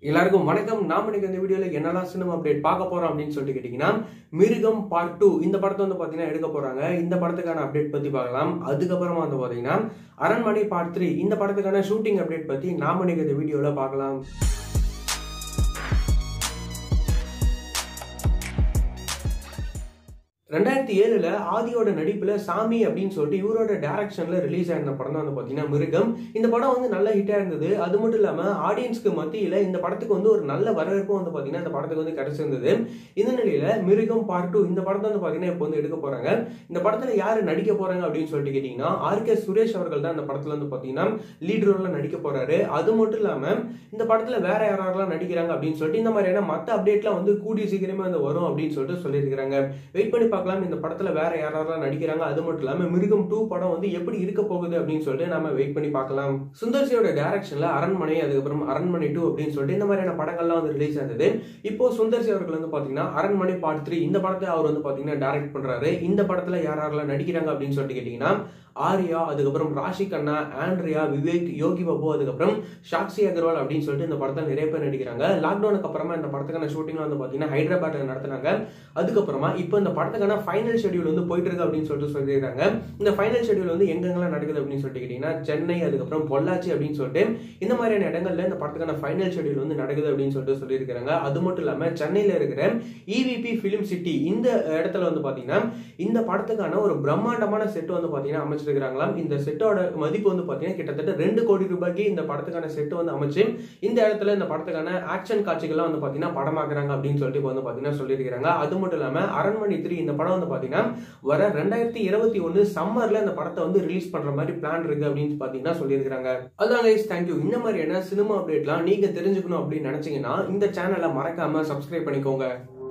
எல்லாருக்கும் வணக்கம் நாம இன்னைக்கு இந்த வீடியோல என்னெல்லாம் சினிமா அப்டேட் பார்க்க போறோம் அப்படின்னு சொல்லிட்டு கேட்டீங்கன்னா மிருகம் பார்ட் டூ இந்த படத்தை வந்து பாத்தீங்கன்னா எடுக்க போறாங்க இந்த படத்துக்கான அப்டேட் பத்தி பார்க்கலாம் அதுக்கப்புறமா வந்து பாத்தீங்கன்னா அரண்மனை பார்ட் த்ரீ இந்த படத்துக்கான ஷூட்டிங் அப்டேட் பத்தி நாம இன்னைக்கு இந்த வீடியோல பார்க்கலாம் ரெண்டாயிரத்தி ஏழுல ஆதியோட நடிப்புல சாமி அப்படின்னு சொல்லிட்டு இவரோட டைரக்ஷன்ல ரிலீஸ் ஆயிருந்த படம் தான் வந்து பாத்தீங்கன்னா மிருகம் இந்த படம் வந்து நல்ல ஹிட்டா இருந்தது அது மட்டும் இல்லாம ஆடியன்ஸ்க்கு மத்தியில இந்த படத்துக்கு வந்து ஒரு நல்ல வரவேற்பும் வந்து பாத்தீங்கன்னா இந்த படத்துக்கு வந்து கிடைச்சிருந்தது இந்த நிலையில மிருகம் பார்ட் டூ இந்த படத்தை வந்து பாத்தீங்கன்னா இப்போ வந்து எடுக்க போறாங்க இந்த படத்துல யாரு நடிக்க போறாங்க அப்படின்னு சொல்லிட்டு கேட்டீங்கன்னா ஆர் கே சுரேஷ் அவர்கள் தான் இந்த படத்துல வந்து பாத்தீங்கன்னா லீட் ரோல்ல நடிக்க போறாரு அது மட்டும் இல்லாம இந்த படத்துல வேற யாரெல்லாம் நடிக்கிறாங்க அப்படின்னு சொல்லிட்டு இந்த மாதிரியான மத்த அப்டேட்லாம் வந்து கூடிய சீக்கிரமே வந்து வரும் அப்படின்னு சொல்லிட்டு சொல்லியிருக்காங்க வெயிட் பண்ணி பார்க்கலாம் இந்த படத்துல வேற யாரெல்லாம் நடிக்கிறாங்க அது மட்டும் இல்லாம மிருகம் டூ படம் வந்து எப்படி இருக்க போகுது அப்படின்னு சொல்லிட்டு நம்ம வெயிட் பண்ணி பார்க்கலாம் சுந்தர்சியோட டைரக்ஷன்ல அரண்மனை அதுக்கப்புறம் அரண்மனை டூ அப்படின்னு சொல்லிட்டு இந்த மாதிரியான படங்கள்லாம் வந்து ரிலீஸ் ஆனது இப்போ சுந்தர்சி அவர்கள் வந்து பாத்தீங்கன்னா அரண்மனை பார்ட் த்ரீ இந்த படத்தை அவர் வந்து பாத்தீங்கன்னா டைரக்ட் பண்றாரு இந்த படத்துல யார் யாரெல்லாம் நடிக்கிறாங்க அப்படின்னு சொல்லிட்டு கேட்டீங்கன்னா ஆர்யா அதுக்கப்புறம் ராஷி கண்ணா ஆண்ட்ரியா விவேக் யோகி பாபு அதுக்கப்புறம் சாக்ஷி அகர்வால் அப்படின்னு சொல்லிட்டு இந்த படத்தில் நிறைய பேர் நடிக்கிறாங்க லாக்டவுனுக்கு அப்புறமா இந்த படத்துக்கான ஷூட்டிங் வந்து பார்த்தீங்கன்னா ஹைதராபாத்ல நடத்தினாங்க அதுக்கப்புறமா இப்போ இந்த படத்துக்கான ஃபைனல் ஷெடியூல் வந்து போயிட்டு இருக்கு அப்படின்னு சொல்லிட்டு சொல்லியிருக்காங்க இந்த ஃபைனல் ஷெடியூல் வந்து எங்கெங்கெல்லாம் நடக்குது அப்படின்னு சொல்லிட்டு கேட்டீங்கன்னா சென்னை அதுக்கப்புறம் பொள்ளாச்சி அப்படின்னு சொல்லிட்டு இந்த மாதிரியான இடங்கள்ல இந்த படத்துக்கான ஃபைனல் ஷெடியூல் வந்து நடக்குது அப்படின்னு சொல்லிட்டு சொல்லியிருக்காங்க அது மட்டும் இல்லாம சென்னையில இருக்கிற இவிபி ஃபிலிம் சிட்டி இந்த இடத்துல வந்து பாத்தீங்கன்னா இந்த படத்துக்கான ஒரு பிரம்மாண்டமான செட் வந்து பாத்தீங்கன்னா அமைச்சிருக்கிறாங்களாம் இந்த செட்டோட மதிப்பு வந்து பாத்தீங்கன்னா கிட்டத்தட்ட ரெண்டு கோடி ரூபாய்க்கு இந்த படத்துக்கான செட் வந்து அமைச்சு இந்த இடத்துல இந்த படத்துக்கான ஆக்ஷன் காட்சிகள்லாம் வந்து பாத்தீங்கன்னா படமாக்குறாங்க அப்படின்னு சொல்லிட்டு இப்போ வந்து பாத்தீங்கன்னா சொல்லியிருக்காங்க அது மட்டும் இல்லாம அரண்மனை த்ரீ இந்த படம் வந்து பாத்தீங்கன்னா வர ரெண்டாயிரத்தி இருபத்தி ஒன்னு சம்மர்ல இந்த படத்தை வந்து ரிலீஸ் பண்ற மாதிரி பிளான் இருக்கு அப்படின்னு பாத்தீங்கன்னா சொல்லியிருக்காங்க அதான் கைஸ் தேங்க்யூ இந்த மாதிரியான சினிமா அப்டேட்லாம் நீங்க தெரிஞ்சுக்கணும் அப்படின்னு நினைச்சீங்கன்னா இந்த சேனலை மறக்காம சப்ஸ்கிரைப் பண்ணிக்கோங்க